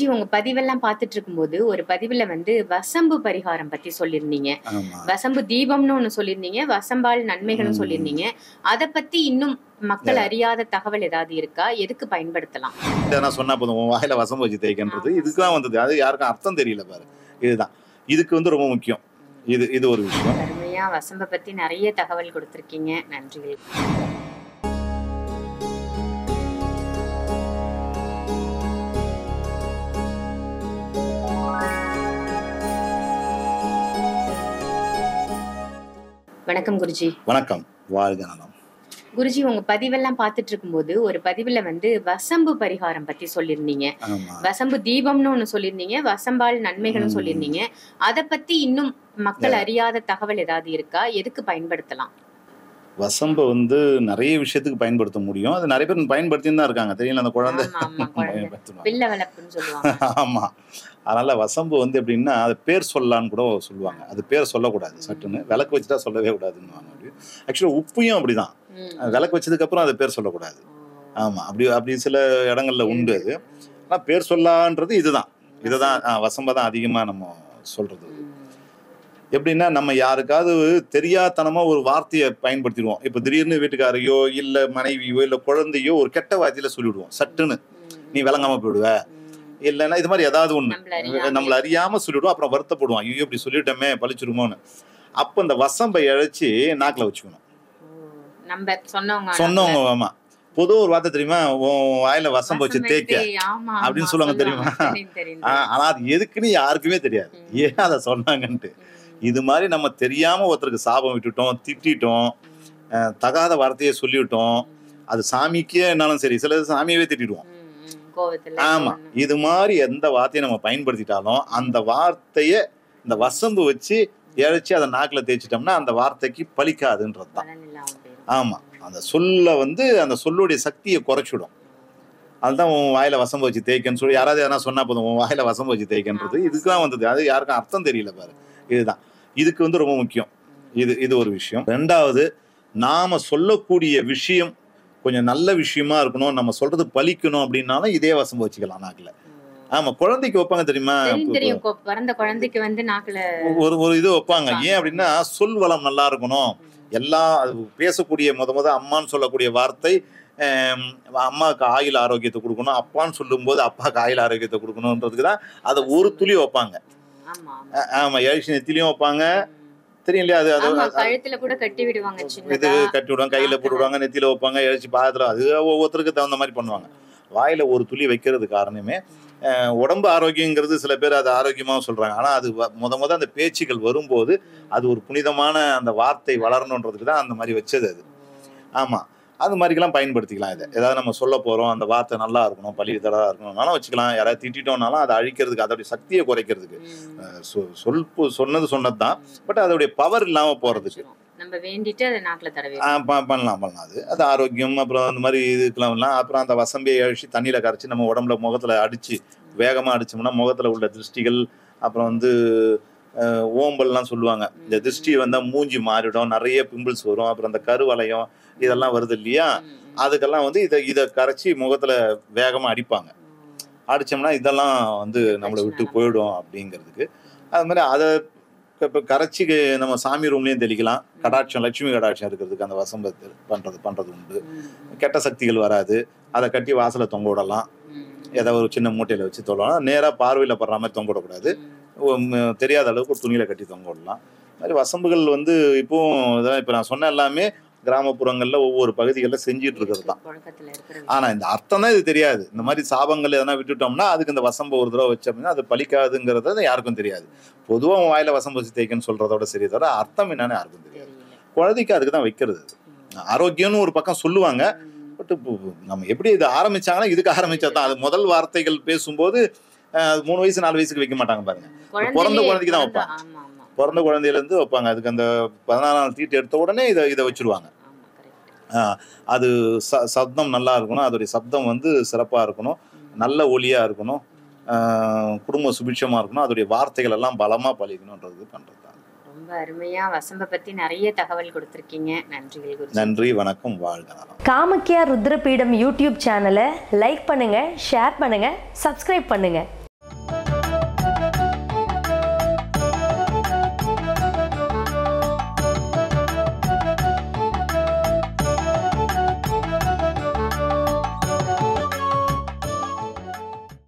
உங்க பதிவெல்லாம் பார்த்துட்டு இருக்கும்போது ஒரு பதிவுல வந்து வசம்பு பரிகாரம் பத்தி சொல்லியிருந்தீங்க ஆமா வசம்பு தீபம்னு ஒண்ணு சொல்லியிருந்தீங்க வசம்பால் நன்மைகளும் ம். சொல்லியிருந்தீங்க அத பத்தி இன்னும் மக்கள் அறியாத தகவல் ஏதாவது இருக்கா எதுக்கு பயன்படுத்தலாம் இதை நான் சொன்னா போதும் உன் வாயில வசம் வச்சு தேய்க்கின்றது இதுக்கு தான் வந்தது அது யாருக்கும் அர்த்தம் தெரியல பாரு இதுதான் இதுக்கு வந்து ரொம்ப முக்கியம் இது இது ஒரு விஷயம் அருமையா வசம்ப பத்தி நிறைய தகவல் கொடுத்திருக்கீங்க நன்றிகள் வணக்கம் குருஜி வணக்கம் வாழ்க நலம் குருஜி உங்க பதிவெல்லாம் பார்த்துட்டு இருக்கும்போது ஒரு பதிவுல வந்து வசம்பு பரிகாரம் பத்தி சொல்லியிருந்தீங்க ஆமா வசம்பு தீபம்னு ஒண்ணு சொல்லியிருந்தீங்க வசம்பால் நன்மைகளும் ம். சொல்லியிருந்தீங்க அத பத்தி இன்னும் மக்கள் அறியாத தகவல் ஏதாவது இருக்கா எதுக்கு பயன்படுத்தலாம் வசம்ப வந்து நிறைய விஷயத்துக்கு பயன்படுத்த முடியும் அது நிறைய பேர் பயன்படுத்தின்னு தான் இருக்காங்க தெரியல அந்த குழந்தை ஆமா ஆமா குழந்தை பயன்படுத்துவாங்க. பிள்ளை வளர்ப்புன்னு சொல்லுவாங்க ஆமா அதனால வசம்பு வந்து எப்படின்னா அது பேர் சொல்லலான்னு கூட சொல்லுவாங்க அது பேர் சொல்லக்கூடாது சட்டுன்னு விளக்கு வச்சுட்டா சொல்லவே கூடாதுன்னு ஆக்சுவலாக உப்பையும் அப்படிதான் ம். அது விளக்கு வச்சதுக்கு அப்புறம் அது பேர் சொல்லக்கூடாது ஆமா அப்படி அப்படி சில இடங்கள்ல உண்டு அது ஆனா பேர் சொல்லான்றது இதுதான் இதுதான் ஆ, வசம்ப தான் அதிகமா நம்ம சொல்றது ம். எப்படின்னா நம்ம யாருக்காவது தெரியாதனமா ஒரு வார்த்தையை பயன்படுத்திடுவோம் இப்ப திடீர்னு வீட்டுக்காரையோ இல்ல மனைவியோ இல்ல குழந்தையோ ஒரு கெட்ட வார்த்தையில சொல்லிவிடுவோம் சட்டுன்னு நீ விளங்காம போயிடுவ இல்லைன்னா இது மாதிரி ஏதாவது ஒண்ணு நம்மள அறியாம. நம்மள அறியாம சொல்லிவிடுவோம் அப்புறம் வருத்தப்படுவோம் ஐயோ இப்படி சொல்லிட்டோமே பழிச்சிருமோன்னு அப்ப இந்த வசம்பை இழைச்சி நாக்குல வச்சுக்கணும் ஓ, நம்ம சொன்னவங்க சொன்னவங்க ஆமா பொதுவா ஒரு வார்த்தை தெரியுமா உன் வாயில வசம்பு வச்சு வசம் தேய்க்க வைத்து, ஆமா, அப்படின்னு ஆமா, சொல்லுவாங்க தெரியுமா? தெரியும், தெரியும், ஆ, ஆனா அது எதுக்குன்னு யாருக்குமே தெரியாது ம். ஏன் அதை சொன்னாங்கன்ட்டு ம். இது மாதிரி நம்ம தெரியாம ஒருத்தருக்கு சாபம் விட்டுட்டோம் திட்டிட்டோம் அஹ், தகாத வார்த்தையை சொல்லிவிட்டோம் அது சாமிக்கே என்னாலும் சரி சில சாமியவே திட்டிடுவோம் ம், ம். கோவத்துல ஆமா ஒண்ணு. இது மாதிரி எந்த வார்த்தையை நம்ம பயன்படுத்திட்டாலும் அந்த வார்த்தைய இந்த வசம்பு வச்சு இழைச்சி அதை நாக்குல தேய்ச்சிட்டோம்னா அந்த வார்த்தைக்கு பலிக்காதுன்றது தான் பலன் இல்லாம போயிரும். ஆமா அந்த சொல்ல வந்து அந்த சொல்லுடைய சக்தியை குறைச்சிடும் அதுதான் உன் வாயில வசம்பு வச்சு தேய்க்கன்னு சொல்லி யாராவது எதனா சொன்னா போதும் உன் வாயில வசம்பு வச்சு தேய்க்கன்றது ஆமா. இதுக்கு தான் வந்தது அது யாருக்கும் அர்த்தம் தெரியல பாரு இதுதான் இதுக்கு வந்து ரொம்ப முக்கியம் இது இது ஒரு விஷயம் ரெண்டாவது நாம சொல்லக்கூடிய விஷயம் கொஞ்சம் நல்ல விஷயமா இருக்கணும் நம்ம சொல்றது பலிக்கணும் அப்படின்னாலும் இதே வசம்பு வச்சுக்கலாம் நாக்குல ஆமா குழந்தைக்கு வைப்பாங்க தெரியுமா தெரியும் தெரியும் கொ- பிறந்த குழந்தைக்கு வந்து நாக்குல ஒரு ஒரு இது வைப்பாங்க ஏன் அப்படின்னா சொல் வளம் நல்லா இருக்கணும் எல்லா அது பேசக்கூடிய முத முத அம்மான்னு சொல்லக்கூடிய வார்த்தை ஆம், அம்மாவுக்கு ஆயுள் ஆரோக்கியத்தை கொடுக்கணும் அப்பான்னு சொல்லும்போது அப்பாவுக்கு ஆயுள் ஆரோக்கியத்தை கொடுக்கணுன்றதுக்கு தான் அதை ஒரு துளி வைப்பாங்க ஆமா ஆமா. ஆ- ஆமா எழுச்சி நெத்திலையும் வைப்பாங்க தெரியும் இல்லையா அது அது ஆமா அது- கழுத்துல கூட கட்டி விடுவாங்க இது சின்னதா கட்டி விடுவாங்க கையில போட்டு விடுவாங்க நெத்தியில வைப்பாங்க எழுச்சி பாதத்துல அது ஒவ்வொருத்தருக்கு தகுந்த மாதிரி பண்ணுவாங்க வாயில ஒரு துளி வைக்கிறது காரணமே அஹ், உடம்பு ஆரோக்கியங்கிறது சில பேர் அது ஆரோக்கியமா சொல்றாங்க ஆனா அது வ- முத முத அந்த பேச்சுகள் வரும்போது அது ஒரு புனிதமான அந்த வார்த்தை வளரணுன்றதுக்கு தான் அந்த மாதிரி வச்சது அது ஆமா அது மாதிரிக்கெல்லாம் பயன்படுத்திக்கலாம் இதை ஏதாவது நம்ம சொல்ல போறோம் அந்த வார்த்தை நல்லா இருக்கணும் பள்ளித்தடா இருக்கணும்னாலும் வச்சுக்கலாம் யாராவது திட்டிட்டோம்னாலும் அதை அழிக்கிறதுக்கு அதோடைய சக்தியை குறைக்கிறதுக்கு ம். அஹ், சொ- சொல் பு- சொன்னது சொன்னது தான் பட் அதோடைய பவர் இல்லாம போறதுக்கு நம்ம வேண்டிட்டு அதை நாக்குல தடவி ஆ, ப- பண்ணலாம் பண்ணலாம் அது அது ஆரோக்கியம் அப்புறம் அந்த மாதிரி இதுக்கெல்லாம் எல்லாம் அப்புறம் அந்த வசம்பியை அழிச்சு தண்ணியில கரைச்சி நம்ம உடம்புல முகத்துல அடிச்சு வேகமா அடிச்சோம்னா முகத்துல உள்ள திருஷ்டிகள் அப்புறம் வந்து அஹ், ஓம்பல்லாம் சொல்லுவாங்க இந்த திருஷ்டி வந்தா மூஞ்சி மாறிடும் நிறைய பிம்பிள்ஸ் வரும் அப்புறம் அந்த கருவளையம் இதெல்லாம் வருது இல்லையா ம், ம். அதுக்கெல்லாம் வந்து இதை இதை கரைச்சி முகத்துல வேகமா அடிப்பாங்க அடிச்சோம்னா இதெல்லாம் வந்து நம்மளை விட்டு போயிடும் அப்படிங்கிறதுக்கு அது மாதிரி அதை இப்போ கரைச்சி நம்ம சாமி ரூம்லேயும் தெளிக்கலாம் கடாட்சம் லட்சுமி கடாட்சம் இருக்கிறதுக்கு அந்த வசம்பத்து பண்ணுறது பண்ணுறது உண்டு ம், கெட்ட சக்திகள் வராது அதை கட்டி வாசலை தொங்க விடலாம் ம். ஏதாவது ஒரு சின்ன மூட்டையில் வச்சு தொழலாம் நேராக பார்வையில் படுற மாதிரி தொங்க விடக்கூடாது ம். உம், தெரியாத அளவுக்கு ஒரு துணியில் கட்டி தொங்க விடலாம் அது மாதிரி வசம்புகள் வந்து இப்போவும் இதான் இப்போ நான் சொன்ன எல்லாமே கிராமப்புறங்களில் ஒவ்வொரு பகுதிகளில் செஞ்சிட்டு இருக்கிறது தான் புழக்கத்துல இருக்கிற ஆனா இந்த அர்த்தம் தான் இது தெரியாது இந்த மாதிரி சாபங்கள் எதனா விட்டுட்டோம்னா அதுக்கு இந்த வசம்பு ஒரு தடவை வச்சு அப்படின்னா அது பலிக்காதுங்கிறது அது யாருக்கும் தெரியாது பொதுவா உன் வாயில வசம்பு வச்சு தேய்க்கன்னு சொல்றதோட சரி தவிர அர்த்தம் என்னன்னு யாருக்கும் தெரியாது தெரியல குழந்தைக்கு அதுக்கு தான் வைக்கிறது ம். ஆரோக்கியம்னு ஒரு பக்கம் சொல்லுவாங்க ம். பட் நம்ம எப்படி இது ஆரம்பிச்சாங்கன்னா இதுக்கு ஆரம்பிச்சா தான் அது முதல் வார்த்தைகள் பேசும்போது அஹ், அது மூணு வயசு நாலு வயசுக்கு வைக்க மாட்டாங்க பாருங்க பிறந்த குழந்தையிலே குழந்தைக்கு தான் பிறந்த- வைப்பாங்க. ஆமா ஆமா பிறந்த குழந்தையில இருந்து வைப்பாங்க அதுக்கு அந்த பதினாறாம் நாள் தீட்டு எடுத்த உடனே இதை இதை வச்சிருவாங்க ஆமா கரெக்ட் ஆஹ், அது ச சப்தம் நல்லா இருக்கணும் அதோடைய சப்தம் வந்து சிறப்பாக இருக்கணும் நல்ல ஒலியாக இருக்கணும் ஆஹ் குடும்ப சுபிட்சமாக இருக்கணும் அதோடைய வார்த்தைகள் எல்லாம் பலமாக பழிக்கணுன்றது பண்ணுறது தான் ரொம்ப அருமையா வசம்ப பத்தி நிறைய தகவல் கொடுத்திருக்கீங்க நன்றிகள் குருஜி நன்றி வணக்கம் வாழ்க நலம் காமக்கியா ருத்ரபீடம் யூடியூப் சேனலை லைக் பண்ணுங்கள் ஷேர் பண்ணுங்கள் சப்ஸ்கிரைப் பண்ணுங்கள்